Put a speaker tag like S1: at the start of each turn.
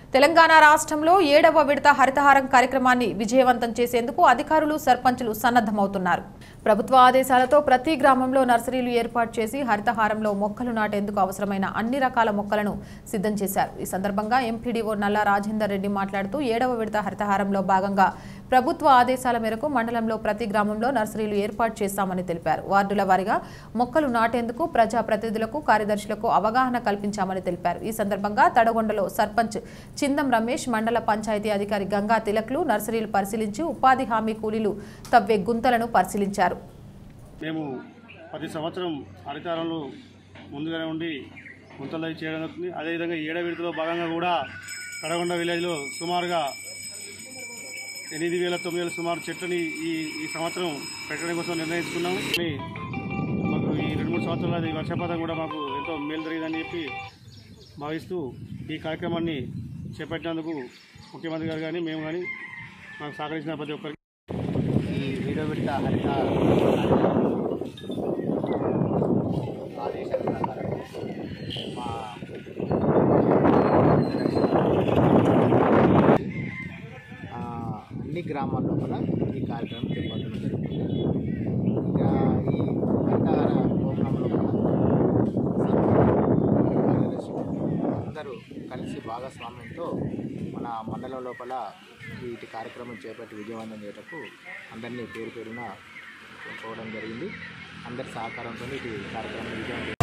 S1: తెలంగాణ రాష్ట్రంలో ఏడవ విడత హరితహారం కార్యక్రమాన్ని విజయవంతం చేసేందుకు అధికారులు సర్పంచులు సన్నద్ధమవుతున్నారు ప్రభుత్వ ఆదేశాలతో ప్రతి గ్రామంలో నర్సరీలు ఏర్పాటు చేసి హరితహారంలో మొక్కలు నాటేందుకు అవసరమైన అన్ని రకాల మొక్కలను సిద్ధం చేశారు ఈ సందర్భంగా ఎంపీడీఓ నల్ల రాజేందర్ రెడ్డి మాట్లాడుతూ ఏడవ విడత హరితహారంలో భాగంగా ప్రభుత్వ ఆదేశాల మేరకు మండలంలో ప్రతి గ్రామంలో నర్సరీలు ఏర్పాటు చేశామని తెలిపారు వార్డుల వారీగా మొక్కలు నాటేందుకు ప్రజా ప్రతినిధులకు కార్యదర్శులకు అవగాహన కల్పించామని తెలిపారు ఈ సందర్భంగా తడగొండలో సర్పంచ్ చిందం రమేష్ మండల పంచాయతీ అధికారి గంగా తిలక్లు నర్సరీలు పరిశీలించి ఉపాధి హామీ కూలీలు తవ్వే గుంతలను పరిశీలించారు
S2: మేము ప్రతి సంవత్సరం హరితారంలో ముందుగానే ఉండి గుంతలు అవి చేయడం జరుగుతుంది అదేవిధంగా ఈ ఏడ విడతలో భాగంగా కూడా కడగొండ విలేజ్లో సుమారుగా ఎనిమిది వేల తొమ్మిది వేల సుమారు చెట్లని ఈ ఈ సంవత్సరం పెట్టడం కోసం నిర్ణయించుకున్నాం కానీ మాకు ఈ రెండు మూడు సంవత్సరాలు అది వర్షపాతం కూడా మాకు ఎంతో మేలు జరిగిందని చెప్పి భావిస్తూ ఈ కార్యక్రమాన్ని చేపట్టినందుకు ముఖ్యమంత్రి గారు కానీ మేము కానీ మాకు సహకరించిన ప్రతి ఒక్కరికి
S3: ఈ వీడియో విడత హరిత ఆదేశాల ప్రకారం మా ఆ, అన్ని గ్రామాల్లో కూడా ఈ కార్యక్రమం చేపట్టడం జరుగుతుంది ఇక ఈ హరితహార ప్రోగ్రాంలో కూడా కార్యదర్శులు అందరూ కలిసి భాగస్వామ్యంతో మన మండలం లోపల వీటి కార్యక్రమం చేపట్టి విజయవంతం చేయటకు అందరినీ పేరు పేరున కోవడం జరిగింది అందరి సహకారంతో ఈ కార్యక్రమం విజయవంతం